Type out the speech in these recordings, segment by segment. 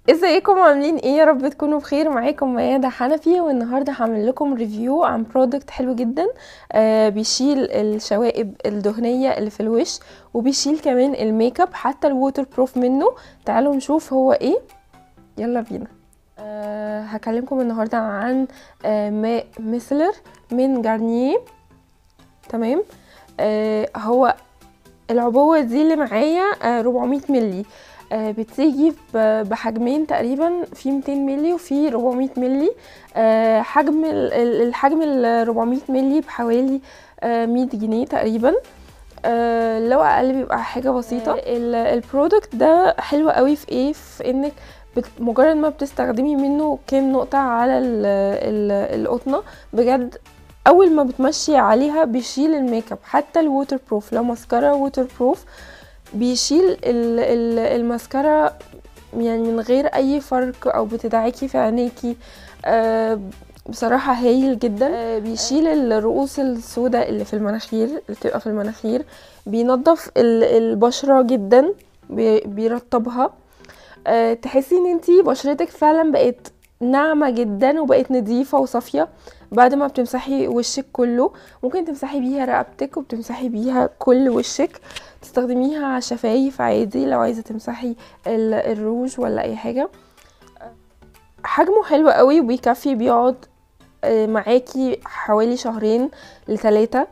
ازيكم عاملين ايه يا رب تكونوا بخير معاكم ميادة حنفي والنهارده هعمل لكم ريفيو عن برودكت حلو جدا آه بيشيل الشوائب الدهنيه اللي في الوش وبيشيل كمان الميك اب حتى الووتر بروف منه تعالوا نشوف هو ايه يلا بينا آه هكلمكم النهارده عن آه ماء ميسلر من جارنيه تمام آه هو العبوه دي اللي معايا آه 400 مللي آه بتيجي بحجمين تقريبا في 200 مللي وفي 400 مللي آه حجم الحجم ال 400 مللي بحوالي آه 100 جنيه تقريبا لو اقل بيبقى حاجه بسيطه البرودكت ده حلو قوي في ايه في انك مجرد ما بتستخدمي منه كام نقطه على القطنه بجد اول ما بتمشي عليها بيشيل الميك اب حتى الووتر بروف لو ماسكارا ووتر بروف بيشيل الماسكارا يعني من غير اي فرق او بتدعكي في عينيكي أه بصراحة هايل جدا أه بيشيل الرؤوس السوداء اللي في المناخير اللي بتبقى في المناخير بينظف البشرة جدا بيرطبها أه تحسي ان انتي بشرتك فعلا بقت ناعمة جدا وبقت نظيفة وصافية بعد ما بتمسحي وشك كله ممكن تمسحي بيها رقبتك وبتمسحي بيها كل وشك تستخدميها على الشفايف عادي لو عايزه تمسحي الروج ولا اي حاجه حجمه حلو قوي وبيكفي بيقعد معاكي حوالي شهرين لثلاثة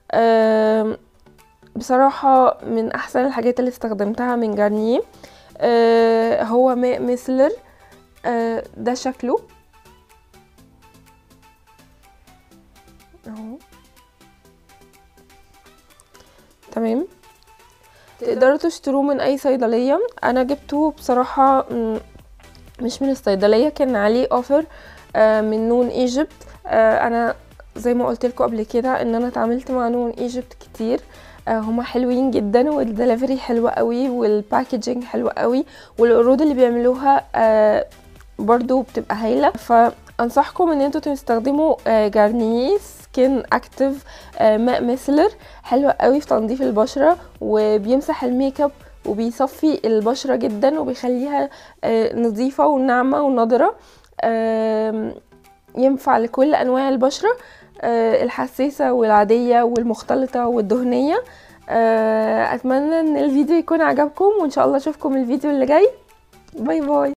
بصراحة من أحسن الحاجات اللي استخدمتها من جارنيه هو ماء ميسلر ده شكله اهو تمام تقدروا تشتروه من اي صيدليه انا جبته بصراحه مش من الصيدليه كان عليه اوفر من نون ايجيبت انا زي ما قلت لكم قبل كده ان انا اتعاملت مع نون ايجيبت كتير هما حلوين جدا والدليفري حلوه قوي والباكجينج حلوه قوي والعروض اللي بيعملوها برضو بتبقى هايله فانصحكم ان انتوا تستخدموا جارنيه سكين اكتف ماء ميسلر حلو قوي في تنظيف البشره وبيمسح الميك اب وبيصفي البشره جدا وبيخليها نظيفه وناعمه ونضره ينفع لكل انواع البشره الحساسه والعاديه والمختلطه والدهنيه اتمنى ان الفيديو يكون عجبكم وان شاء الله اشوفكم الفيديو اللي جاي باي باي